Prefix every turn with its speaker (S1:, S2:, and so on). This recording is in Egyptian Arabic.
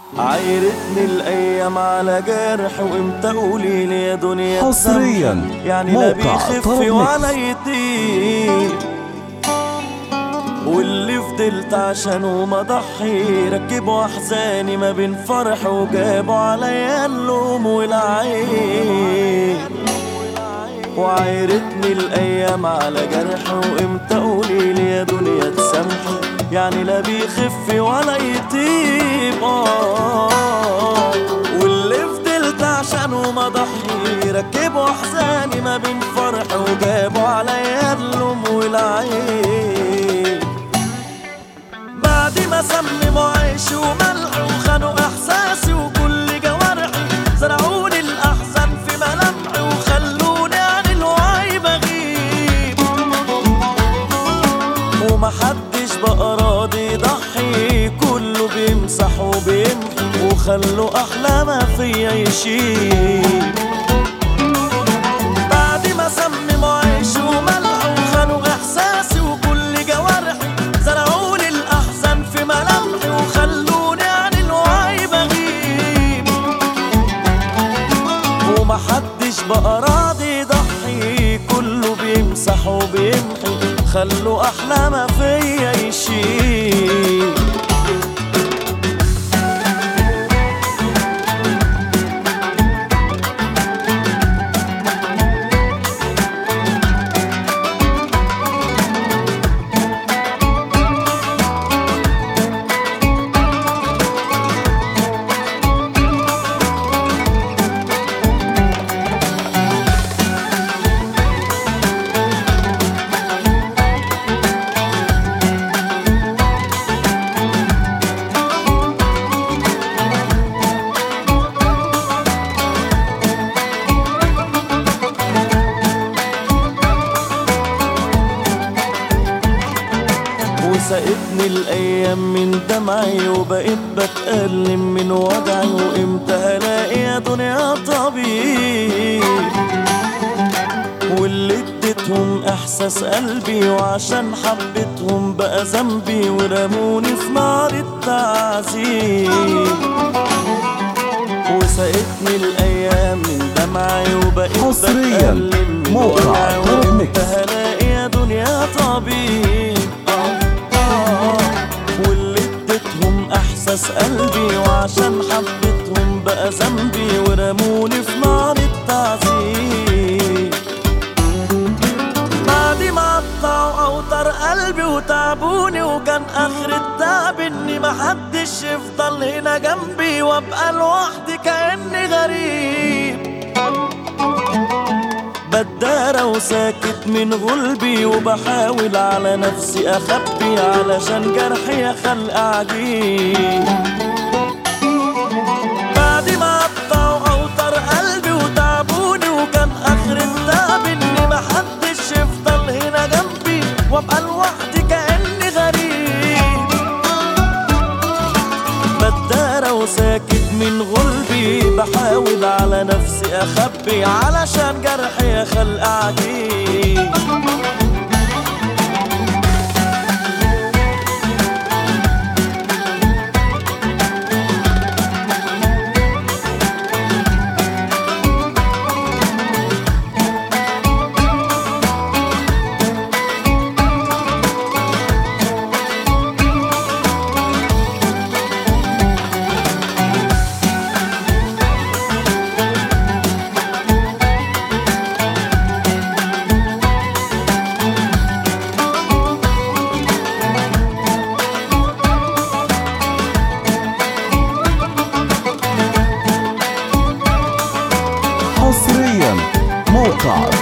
S1: عايرتني الايام على جرح وامتى قولي لي يا دنيا
S2: حصرياً
S1: تسامح؟ يعني لا
S2: موقع
S1: بيخف
S2: طرب
S1: ولا يطير واللي فضلت عشانه ما ضحي ركبوا احزاني ما بين فرح وجابوا عليا اللوم والعين وعايرتني الايام على جرح وامتى قولي لي يا دنيا تسامحي يعني لا بيخف ولا يطيب آه واللي فضلت عشانه ما ضحي ركبوا احزاني ما بين فرح وجابوا عليا اللوم والعين بعد ما سمموا عيشي وملح وخانوا احساسي وكل جوارحي زرعوني الاحزان في ملامحي وخلوني عن الوعي بغيب ومحدش بقى راضي يضحي كله بيمسح وبيمحي وخلوا احلى ما فيا يشيل بعد ما سمموا عيشي وملح وخانوا احساسي وكل جوارحي زرعوني الاحزان في ملامحي وخلوني عن الوعي بغيب ومحدش بقى راضي يضحي كله بيمسح وبيمحي خلوا احلى ما فيا يشيل وسقتني الايام من دمعي وبقيت بتألم من وجعي وامتى هلاقي يا دنيا طبيب واللي اديتهم احساس قلبي وعشان حبيتهم بقى ذنبي ورموني في نار التعذيب وسقتني الايام من دمعي وبقيت
S2: حصرياً
S1: بتألم من
S2: موقع
S1: وجعي
S2: طرب
S1: وامتى
S2: ميكس.
S1: هلاقي يا دنيا طبيب آه آه واللي اديتهم احساس قلبي وعشان حبيتهم بقى ذنبي ورموني في نار التعذيب بعد ما قطعوا اوتر قلبي وتعبوني وكان اخر التعب اني محدش يفضل هنا جنبي وابقى لوحدي كاني غريب بدارة وساكت من غلبي وبحاول على نفسي اخبي علشان جرحي يا خلق عجيب بعد ما قطعوا اوتر قلبي وتعبوني وكان اخر التعب اني محدش يفضل هنا جنبي وابقى لوحدي كاني غريب بدارة وساكت من غلبي بحاول على نفسي اخبي علشان جرحي يا خلق عجيب
S2: حصريا موقع